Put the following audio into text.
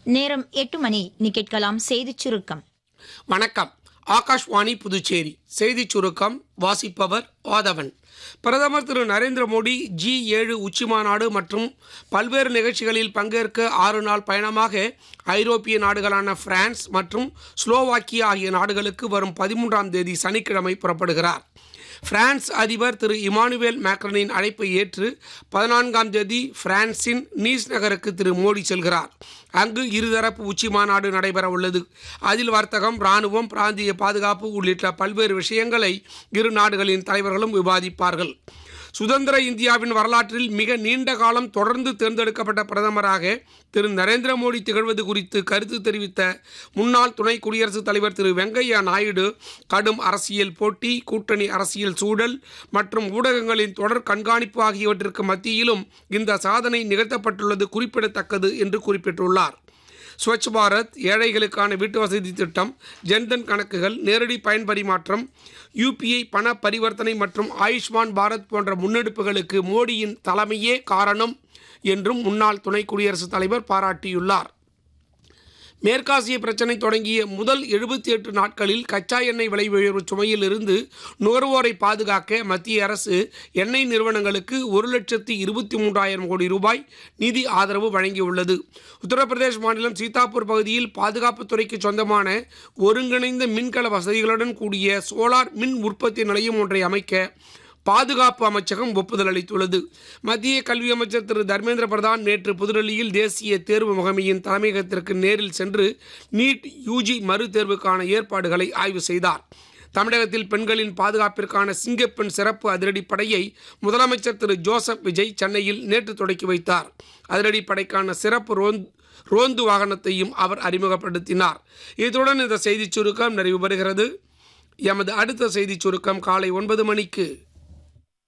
நேரம் எட்டு மணி நீ கேட்கலாம் செய்திச் சுருக்கம் வணக்கம் ஆகாஷ்வாணி புதுச்சேரி செய்திச் சுருக்கம் வாசிப்பவர் ஆதவன் பிரதமர் திரு நரேந்திர மோடி ஜி ஏழு உச்சிமாநாடு மற்றும் பல்வேறு நிகழ்ச்சிகளில் பங்கேற்க ஆறு நாள் பயணமாக ஐரோப்பிய நாடுகளான பிரான்ஸ் மற்றும் ஸ்லோவாக்கியா ஆகிய நாடுகளுக்கு வரும் பதிமூன்றாம் தேதி சனிக்கிழமை புறப்படுகிறார் பிரான்ஸ் அதிபர் திரு இமானுவேல் மேக்ரனின் அழைப்பை ஏற்று பதினான்காம் தேதி பிரான்சின் நீஸ் நகருக்கு திரு மோடி செல்கிறார் அங்கு இருதரப்பு உச்சி மாநாடு நடைபெற உள்ளது அதில் வர்த்தகம் இராணுவம் பிராந்திய பாதுகாப்பு உள்ளிட்ட பல்வேறு விஷயங்களை இரு நாடுகளின் தலைவர்களும் விவாதிப்பார்கள் சுதந்திர இந்தியாவின் வரலாற்றில் மிக நீண்ட காலம் தொடர்ந்து தேர்ந்தெடுக்கப்பட்ட பிரதமராக திரு நரேந்திர மோடி திகழ்வது குறித்து கருத்து தெரிவித்த முன்னாள் துணை குடியரசுத் தலைவர் திரு வெங்கையா நாயுடு கடும் அரசியல் போட்டி கூட்டணி அரசியல் சூழல் மற்றும் ஊடகங்களின் தொடர் கண்காணிப்பு ஆகியவற்றிற்கு மத்தியிலும் இந்த சாதனை நிகழ்த்தப்பட்டுள்ளது குறிப்பிடத்தக்கது என்று குறிப்பிட்டுள்ளார் ஸ்வச் பாரத் ஏழைகளுக்கான வீட்டு வசதி திட்டம் ஜன்தன் கணக்குகள் நேரடி பயன் பரிமாற்றம் யூபிஐ பண பரிவர்த்தனை மற்றும் ஆயுஷ்மான் பாரத் போன்ற முன்னெடுப்புகளுக்கு மோடியின் தலைமையே காரணம் என்றும் முன்னாள் துணை குடியரசுத் தலைவர் பாராட்டியுள்ளார் மேற்காசிய பிரச்சினை தொடங்கிய முதல் எழுபத்தி எட்டு நாட்களில் கச்சா எண்ணெய் விலை உயர்வு சுமையில் இருந்து நுகர்வோரை பாதுகாக்க மத்திய அரசு எண்ணெய் நிறுவனங்களுக்கு ஒரு லட்சத்தி இருபத்தி மூன்றாயிரம் கோடி ரூபாய் நிதி ஆதரவு வழங்கியுள்ளது உத்தரப்பிரதேஷ் மாநிலம் சீதாப்பூர் பகுதியில் பாதுகாப்புத்துறைக்கு சொந்தமான ஒருங்கிணைந்த மின்கல வசதிகளுடன் கூடிய சோலார் மின் உற்பத்தி நிலையம் ஒன்றை அமைக்க பாதுகாப்பு அமைச்சகம் ஒப்புதல் அளித்துள்ளது மத்திய கல்வி அமைச்சர் திரு தர்மேந்திர பிரதான் நேற்று புதுடெல்லியில் தேசிய தேர்வு முகமையின் தலைமையகத்திற்கு நேரில் சென்று நீட் யூஜி மறு தேர்வுக்கான ஏற்பாடுகளை ஆய்வு செய்தார் தமிழகத்தில் பெண்களின் பாதுகாப்பிற்கான சிங்கப்பெண் சிறப்பு அதிரடிப்படையை முதலமைச்சர் திரு ஜோசப் விஜய் சென்னையில் நேற்று தொடக்கி வைத்தார் அதிரடிப்படைக்கான சிறப்பு ரோந்து ரோந்து வாகனத்தையும் அவர் அறிமுகப்படுத்தினார் இத்துடன் இந்த செய்திச் சுருக்கம் நிறைவு பெறுகிறது எமது அடுத்த செய்திச் சுருக்கம் காலை ஒன்பது மணிக்கு